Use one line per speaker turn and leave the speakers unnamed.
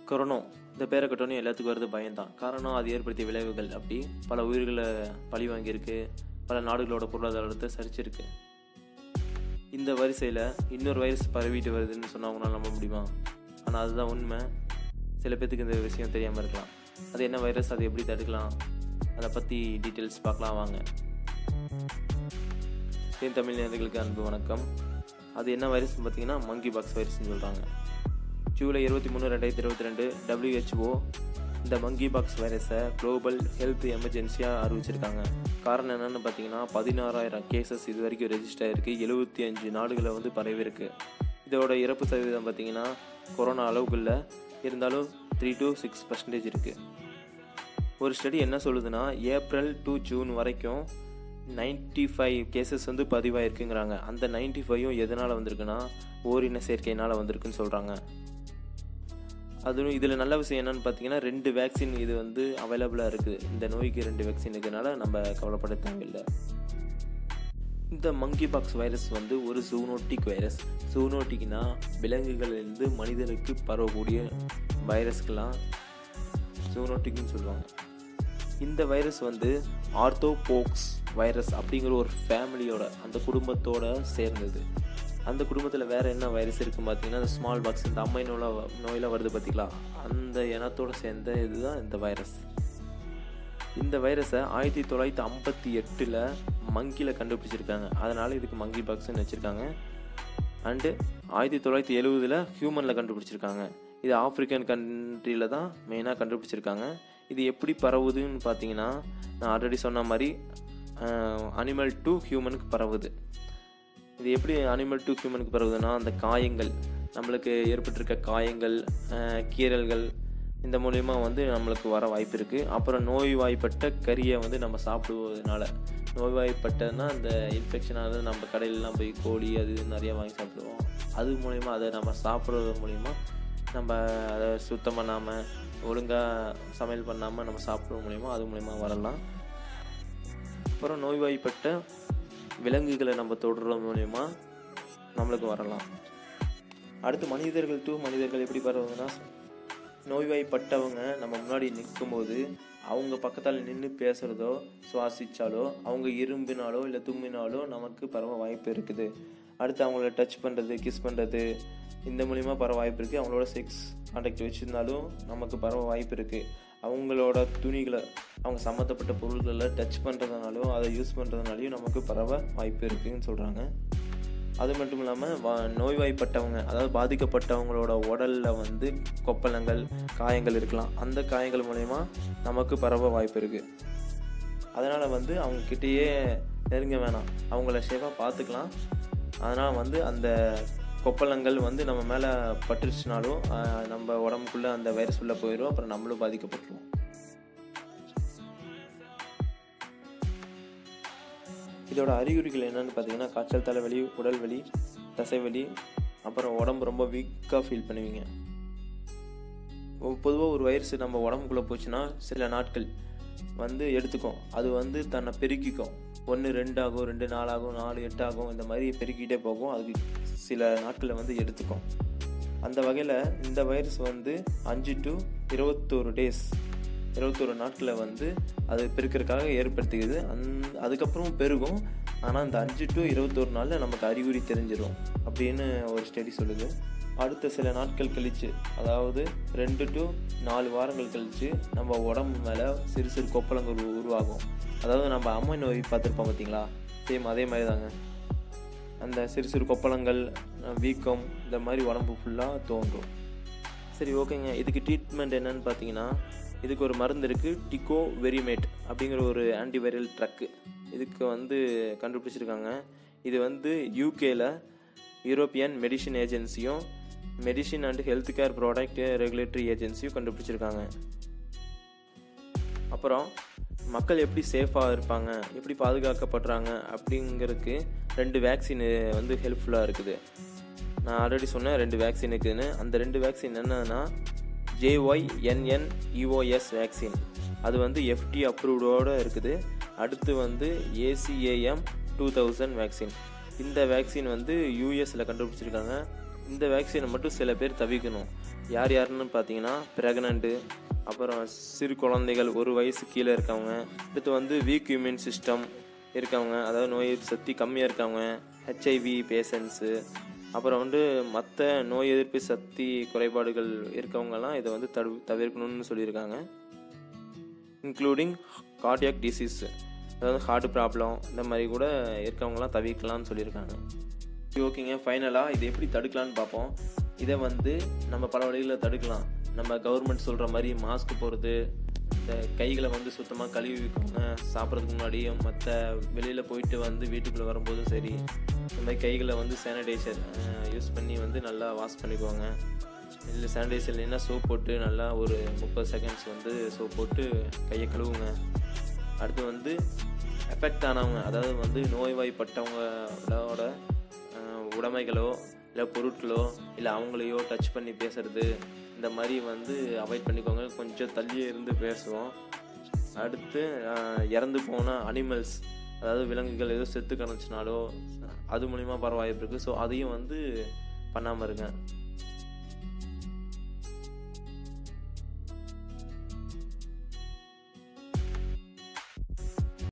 corona இந்த பேரை கட்டோன்னே எல்லாத்துக்கும் வருது பயம்தான் காரணம் அது ஏற்படுத்திய விளைவுகள் அப்படி பல உயிர்களை பழி வாங்கியிருக்கு பல நாடுகளோட பொருளாதாரத்தை சரிச்சிருக்கு இந்த வரிசையில் இன்னொரு வைரஸ் பரவிட்டு வருதுன்னு சொன்னா அவங்களால நம்ப முடியுமா ஆனால் அதுதான் உண்மை சில பேர்த்துக்கு இந்த விஷயம் தெரியாமல் இருக்கலாம் அது என்ன வைரஸ் அதை எப்படி தடுக்கலாம் அதை பற்றி டீட்டெயில்ஸ் பார்க்கலாம் வாங்க தேன் தமிழ் நேயர்களுக்கு அன்பு வணக்கம் அது என்ன வைரஸ்னு பார்த்தீங்கன்னா மங்கி பாக்ஸ் வைரஸ்னு சொல்கிறாங்க ஜூலை இருபத்தி மூணு ரெண்டாயிரத்தி இருபத்தி ரெண்டு டபிள்யூஹெச்ஓ இந்த மங்கி பாக்ஸ் வைரஸை குளோபல் ஹெல்த் எமர்ஜென்சியாக அறிவிச்சிருக்காங்க காரணம் என்னென்னு பார்த்தீங்கன்னா பதினாறாயிரம் கேசஸ் இது வரைக்கும் ரெஜிஸ்டர் ஆயிருக்கு எழுபத்தி அஞ்சு நாடுகளில் வந்து பரவிருக்கு இதோட இறப்பு சதவீதம் பார்த்தீங்கன்னா கொரோனா அளவுக்கு இல்லை இருந்தாலும் த்ரீ டு சிக்ஸ் பர்சன்டேஜ் இருக்குது ஒரு ஸ்டடி என்ன சொல்லுதுன்னா ஏப்ரல் டு ஜூன் வரைக்கும் நைன்டி ஃபைவ் கேசஸ் வந்து பதிவாயிருக்குங்கிறாங்க அந்த நைன்டி ஃபைவும் எதனால் வந்திருக்குன்னா ஓரின சேர்க்கையினால் வந்திருக்குன்னு சொல்கிறாங்க அதுவும் இதில் நல்ல விஷயம் என்னன்னு பார்த்தீங்கன்னா ரெண்டு வேக்சின் இது வந்து அவைலபிளாக இருக்குது இந்த நோய்க்கு ரெண்டு வேக்சின் இருக்கிறனால நம்ம கவலைப்பட தேவையில்லை இந்த மங்கி பாக்ஸ் வைரஸ் வந்து ஒரு ஜூனோட்டிக் வைரஸ் ஜூனோட்டிக்னா விலங்குகளிலிருந்து மனிதனுக்கு பரவக்கூடிய வைரஸ்க்கெல்லாம் ஜூனோட்டிக்னு சொல்லுவாங்க இந்த வைரஸ் வந்து ஆர்த்தோபோக்ஸ் வைரஸ் அப்படிங்கிற ஒரு ஃபேமிலியோட அந்த குடும்பத்தோட சேர்ந்தது அந்த குடும்பத்தில் வேறு என்ன வைரஸ் இருக்குன்னு பார்த்தீங்கன்னா இந்த ஸ்மால் பாக்ஸ் இந்த அம்மை நோயில் நோயில் வருது பார்த்தீங்களா அந்த இனத்தோட சேர்ந்த இதுதான் இந்த வைரஸ் இந்த வைரஸை ஆயிரத்தி தொள்ளாயிரத்தி ஐம்பத்தி எட்டில் மங்கியில் கண்டுபிடிச்சிருக்காங்க அதனால் இதுக்கு மங்கி பாக்ஸ்னு வச்சுருக்காங்க அண்டு ஆயிரத்தி தொள்ளாயிரத்தி எழுவதில் ஹியூமனில் கண்டுபிடிச்சிருக்காங்க இது ஆப்ரிக்கன் கண்ட்ரியில் தான் மெயினாக கண்டுபிடிச்சிருக்காங்க இது எப்படி பரவுதுன்னு பார்த்தீங்கன்னா நான் ஆல்ரெடி சொன்ன மாதிரி அனிமல் டு ஹியூமனுக்கு பரவுது இது எப்படி அனிமல் டு ஹியூமனுக்கு பரவுதுன்னா அந்த காயங்கள் நம்மளுக்கு ஏற்பட்டிருக்க காயங்கள் கீறல்கள் இந்த மூலிமா வந்து நம்மளுக்கு வர வாய்ப்பு இருக்குது அப்புறம் நோய்வாய்ப்பட்ட கறியை வந்து நம்ம சாப்பிடுவதனால நோய்வாய்ப்பட்டதுன்னா இந்த இன்ஃபெக்ஷனானது நம்ம கடையிலலாம் போய் கோழி அது இது நிறையா வாங்கி சாப்பிடுவோம் அது மூலிமா அதை நம்ம சாப்பிட்றது மூலிமா நம்ம அதை சுத்தம் பண்ணாமல் ஒழுங்காக சமையல் பண்ணாமல் நம்ம சாப்பிட்றது மூலிமா அது மூலிமா வரலாம் அப்புறம் நோய்வாய்ப்பட்ட விலங்குகளை நம்ம தொடுறது மூலிமா நம்மளுக்கு வரலாம் அடுத்து மனிதர்கள் டூ மனிதர்கள் எப்படி பரவுதுன்னா நோய்வாய்ப்பட்டவங்க நம்ம முன்னாடி நிற்கும்போது அவங்க பக்கத்தால் நின்று பேசுகிறதோ சுவாசித்தாலோ அவங்க இரும்பினாலோ இல்லை தும்மினாலோ நமக்கு பரவ வாய்ப்பு இருக்குது அடுத்து அவங்கள டச் பண்ணுறது கிஸ் பண்ணுறது இந்த மூலிமா பரவ வாய்ப்பு இருக்குது அவங்களோட செக்ஸ் கான்டாக்ட் வச்சுருந்தாலும் நமக்கு பரவ வாய்ப்பு இருக்குது அவங்களோட துணிகளை அவங்க சம்மந்தப்பட்ட பொருள்களை டச் பண்ணுறதுனாலும் அதை யூஸ் பண்ணுறதுனாலையும் நமக்கு பரவ வாய்ப்பு இருக்குதுன்னு சொல்கிறாங்க அது மட்டும் இல்லாமல் வா நோய்வாய்ப்பட்டவங்க அதாவது பாதிக்கப்பட்டவங்களோட உடலில் வந்து கொப்பளங்கள் காயங்கள் இருக்கலாம் அந்த காயங்கள் மூலயமா நமக்கு பரவ வாய்ப்பு இருக்குது அதனால் வந்து அவங்கக்கிட்டேயே நெருங்க வேணாம் அவங்கள சேஃபாக பார்த்துக்கலாம் அதனால் வந்து அந்த கொப்பளங்கள் வந்து நம்ம மேலே பட்டுருச்சுனாலும் நம்ம உடம்புக்குள்ளே அந்த வைரஸ் உள்ளே போயிடும் அப்புறம் நம்மளும் பாதிக்கப்பட்டுருவோம் இதோட அறிகுறிகள் என்னென்னு பார்த்தீங்கன்னா காய்ச்சல் தலைவலி உடல் வலி தசைவலி அப்புறம் உடம்பு ரொம்ப வீக்காக ஃபீல் பண்ணுவீங்க பொதுவாக ஒரு வைரஸ் நம்ம உடம்புக்குள்ளே போச்சுன்னா சில நாட்கள் வந்து எடுத்துக்கும் அது வந்து தன்னை பெருக்கிக்கும் ஒன்று ரெண்டு ஆகும் ரெண்டு நாளாகும் நாலு எட்டு ஆகும் இந்த மாதிரி பெருக்கிட்டே போகும் அதுக்கு சில நாட்களில் வந்து எடுத்துக்கும் அந்த வகையில் இந்த வைரஸ் வந்து அஞ்சு டு இருபத்தோரு டேஸ் இருபத்தொரு நாட்களில் வந்து அது பெருக்கிறதுக்காக ஏற்படுத்திக்குது அந் அதுக்கப்புறம் பெருகும் ஆனால் அந்த அஞ்சு டு இருபத்தொரு நாளில் நமக்கு அறிகுறி தெரிஞ்சிடும் அப்படின்னு ஒரு ஸ்டடி சொல்லுது அடுத்த சில நாட்கள் கழித்து அதாவது ரெண்டு டு நாலு வாரங்கள் கழித்து நம்ம உடம்பு மேலே சிறு சிறு கொப்பளங்கள் உருவாகும் அதாவது நம்ம அம்மை நோய் பார்த்துருப்போம் பார்த்தீங்களா சேம் அதே மாதிரி தாங்க அந்த சிறு சிறு கொப்பளங்கள் வீக்கம் இந்த மாதிரி உடம்பு ஃபுல்லாக தோன்றும் சரி ஓகேங்க இதுக்கு ட்ரீட்மெண்ட் என்னன்னு பார்த்தீங்கன்னா இதுக்கு ஒரு மருந்து இருக்குது டிகோ வெரிமேட் அப்படிங்கிற ஒரு ஆன்டிவைரல் ட்ரக்கு இதுக்கு வந்து கண்டுபிடிச்சிருக்காங்க இது வந்து யூகேல யூரோப்பியன் மெடிசின் ஏஜென்சியும் medicine and health care product regulatory ஏஜென்சியும் கண்டுபிடிச்சிருக்காங்க அப்புறம் மக்கள் எப்படி சேஃபாக இருப்பாங்க எப்படி பாதுகாக்கப்படுறாங்க அப்படிங்கிறதுக்கு ரெண்டு வேக்சின் வந்து ஹெல்ப்ஃபுல்லாக இருக்குது நான் ஆல்ரெடி சொன்னேன் ரெண்டு வேக்சின் இருக்குதுன்னு அந்த ரெண்டு வேக்சின் என்னன்னா ஜேஒய் என்என் இஓஎஸ் வேக்சின் அது வந்து எஃப்டி அப்ரூவ்டோடு இருக்குது அடுத்து வந்து ஏசிஏஎம் டூ தௌசண்ட் வேக்சின் இந்த வேக்சின் வந்து யூஎஸில் கண்டுபிடிச்சிருக்காங்க இந்த வேக்சினை மட்டும் சில பேர் தவிக்கணும் யார் யாருன்னு பார்த்தீங்கன்னா ப்ரெக்னண்ட்டு அப்புறம் சிறு குழந்தைகள் ஒரு வயசு கீழே இருக்கவங்க அடுத்து வந்து வீக் இம்யூன் சிஸ்டம் இருக்கவங்க அதாவது நோய் எதிர்ப்பு சக்தி கம்மியாக இருக்கவங்க ஹெச்ஐவி பேஷண்ட்ஸு அப்புறம் வந்து மற்ற நோய் எதிர்ப்பு சக்தி குறைபாடுகள் இருக்கவங்கலாம் இதை வந்து தடு தவிர்க்கணும்னு சொல்லியிருக்காங்க இன்க்ளூடிங் கார்டியாக் டிசீஸ் அதாவது ஹார்ட் ப்ராப்ளம் இந்த மாதிரி கூட இருக்கவங்கலாம் தவிர்க்கலாம்னு சொல்லியிருக்காங்க சரி, ஓகேங்க ஃபைனலாக இதை எப்படி தடுக்கலாம்னு பார்ப்போம் இதை வந்து நம்ம பல வழிகளில் தடுக்கலாம் நம்ம கவர்மெண்ட் சொல்கிற மாதிரி மாஸ்க் போடுறது இந்த கைகளை வந்து சுத்தமாக கழுவி வைக்கோங்க சாப்பிட்றதுக்கு முன்னாடி மற்ற வெளியில் போயிட்டு வந்து வீட்டுக்குள்ளே வரும்போதும் சரி இந்த மாதிரி கைகளை வந்து சானிடைசர் யூஸ் பண்ணி வந்து நல்லா வாஷ் பண்ணிக்குவாங்க இல்லை சானிடைசர் இல்லைன்னா சோப் போட்டு நல்லா ஒரு முப்பது செகண்ட்ஸ் வந்து சோப் போட்டு கையை கழுவுங்க அடுத்து வந்து எஃபெக்ட் ஆனவங்க அதாவது வந்து நோய்வாய்ப்பட்டவங்களோட அஹ், உடைமைகளோ இல்லை பொருட்களோ இல்லை அவங்களையோ டச் பண்ணி பேசுறது இந்த மாதிரி வந்து அவாய்ட் பண்ணிக்கோங்க கொஞ்சம் தள்ளியே இருந்து பேசுவோம் அடுத்து அஹ், இறந்து போன அனிமல்ஸ் அதாவது விலங்குகள் ஏதோ செத்து கிடந்துச்சுனாலோ அது மூலிமா பரவாயிப்பு இருக்குது ஸோ அதையும் வந்து பண்ணாமல் இருங்க